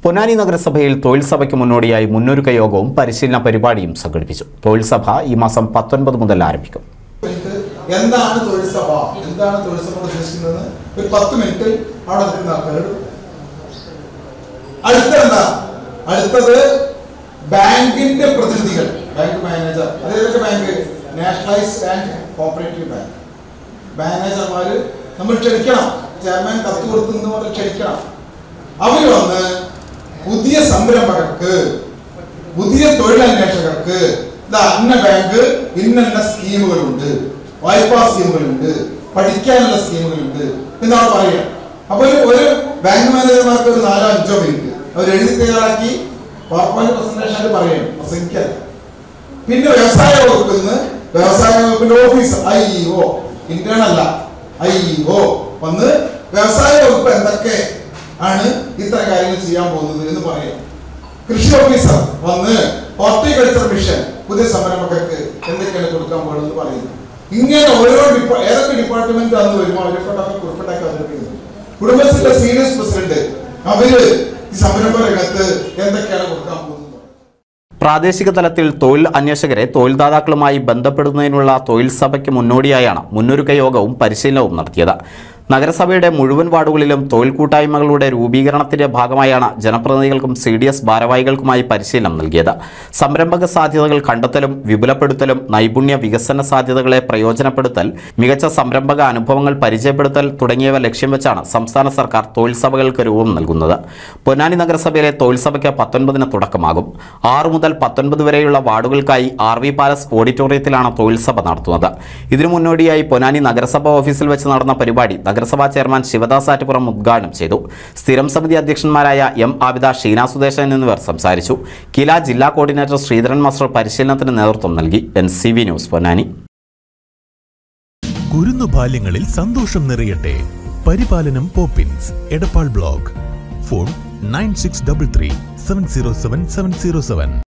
പൊന്നാനി നഗരസഭയിൽ തൊഴിൽ സഭയ്ക്ക് മുന്നോടിയായി മുന്നൊരുക്ക യോഗവും പരിശീലന പരിപാടിയും സംഘടിപ്പിച്ചു തൊഴിൽ സഭ ഈ മാസം പത്തൊൻപത് മുതൽ ആരംഭിക്കും മിനിറ്റ് എന്താണ് തൊഴിൽ സഭ എന്താണ് തൊഴിൽ സഭ കൊണ്ട് ഉദ്ദേശിക്കുന്നത് ഒരു പത്ത് മിനിറ്റ് അവിടെ നിൽക്കുന്ന ആൾക്കാരോട് അടുത്തത് എന്താ അടുത്തത് ബാങ്കിന്റെ പ്രതിനിധികൾ ബാങ്ക് മാനേജർ അതേതൊക്കെ bank nationalised and cooperative bank മാനേജർമാര് നമ്മൾ ക്ഷണിക്കണം ചെയർമാൻ കത്ത് കൊടുത്തെന്ന് പറഞ്ഞ് ക്ഷണിക്കണം അവര് വന്ന് പുതിയ സംരംഭകർക്ക് പുതിയ തൊഴിലന്വേഷകർക്ക് ഇതാ ഇന്ന ബാങ്ക് ഇന്ന സ്കീമുകളുണ്ട് വായ്പാ സ്കീമുകളുണ്ട് പഠിക്കാനുള്ള സ്കീമുകളുണ്ട് എന്നാണ് പറയുക അപ്പൊ ഒരു ഒരു ബാങ്ക് മാനേജർമാർക്ക് ഒരു നാലോ അഞ്ചോ മിനിറ്റ് അവർ എഴുതി തയ്യാറാക്കി പവർ പോയിന്റ് പ്രസന്റേഷൻ പറയണം പ്രസംഗിക്കാൻ പിന്നെ വ്യവസായ വകുപ്പിൽ നിന്ന് വ്യവസായ വകുപ്പിന്റെ ഓഫീസർ ഐ ഒ ഇന്റേൺ അല്ല ഐ ഒ വന്ന് വ്യവസായ വകുപ്പ് എന്തൊക്കെ ആണ് ഇത്തരം കാര്യങ്ങൾ ചെയ്യാൻ പോകുന്നത് എന്ന് പറയാം കൃഷി ഓഫീസർ വന്ന് ഹോർട്ടിക്കൾച്ചർ മിഷൻ പുതിയ സംരംഭകർക്ക് എന്തൊക്കെയാണ് കൊടുക്കാൻ പോകുന്നത് പറയുന്നു ഇങ്ങനെ ഓരോ ഡിപ്പാ ഏതൊക്കെ ഡിപ്പാർട്ട്മെന്റ് അന്ന് വരുമ്പോൾ അവരെ കൊണ്ടൊക്കെ കുറിപ്പിട്ടാക്കി അവതരിപ്പിക്കുന്നു കുടുംബശ്രീയുടെ സീനിയർ പ്രസിഡന്റ് അവര് ഈ സംരംഭ രംഗത്ത് എന്തൊക്കെയാണ് കൊടുക്കാൻ പോകുന്നത് പ്രാദേശിക തലത്തിൽ തൊഴിൽ അന്വേഷകരെ തൊഴിൽദാതാക്കളുമായി ബന്ധപ്പെടുന്നതിനുള്ള തൊഴിൽ സഭയ്ക്ക് മുന്നോടിയായാണ് മുന്നൊരുക്ക യോഗവും പരിശീലനവും നടത്തിയത് നഗരസഭയുടെ മുഴുവൻ വാർഡുകളിലും തൊഴിൽ കൂട്ടായ്മകളുടെ രൂപീകരണത്തിന്റെ ഭാഗമായാണ് ജനപ്രതിനിധികൾക്കും സി ഡി എസ് ഭാരവാഹികൾക്കുമായി പരിശീലനം നൽകിയത് സംരംഭക സാധ്യതകൾ കണ്ടെത്തലും വിപുലപ്പെടുത്തലും നൈപുണ്യ വികസന സാധ്യതകളെ പ്രയോജനപ്പെടുത്തൽ മികച്ച സംരംഭക അനുഭവങ്ങൾ പരിചയപ്പെടുത്തൽ തുടങ്ങിയവ ലക്ഷ്യം വെച്ചാണ് സംസ്ഥാന സർക്കാർ തൊഴിൽ സഭകൾക്ക് രൂപം നൽകുന്നത് പൊന്നാനി നഗരസഭയിലെ തൊഴിൽ സഭയ്ക്ക് പത്തൊൻപതിന് തുടക്കമാകും ആറു മുതൽ പത്തൊൻപത് വരെയുള്ള വാർഡുകൾക്കായി ആർ വി പാലസ് ഓഡിറ്റോറിയത്തിലാണ് തൊഴിൽ സഭ നടത്തുന്നത് ഇതിനു മുന്നോടിയായി പൊന്നാനി നഗരസഭ ഓഫീസിൽ വെച്ച് നടന്ന പരിപാടി നഗരസഭാ ചെയർമാൻ ശിവദാസ് ആറ്റുപുറം ഉദ്ഘാടനം ചെയ്തു സ്ഥിരം സമിതി അധ്യക്ഷന്മാരായ എം ആബിദ ഷീന സുദേശൻ എന്നിവർ സംസാരിച്ചു കില ജില്ലാ കോർഡിനേറ്റർ ശ്രീധരൻ മാസ്റ്റർ പരിശീലനത്തിന് നേതൃത്വം നൽകി N C V news Ponnani കുരുന്നു ബാല്യങ്ങളിൽ സന്തോഷം നിറയട്ടെ പരിപാലനം Poppins Edappal block phone nine six double three seven zero seven seven zero seven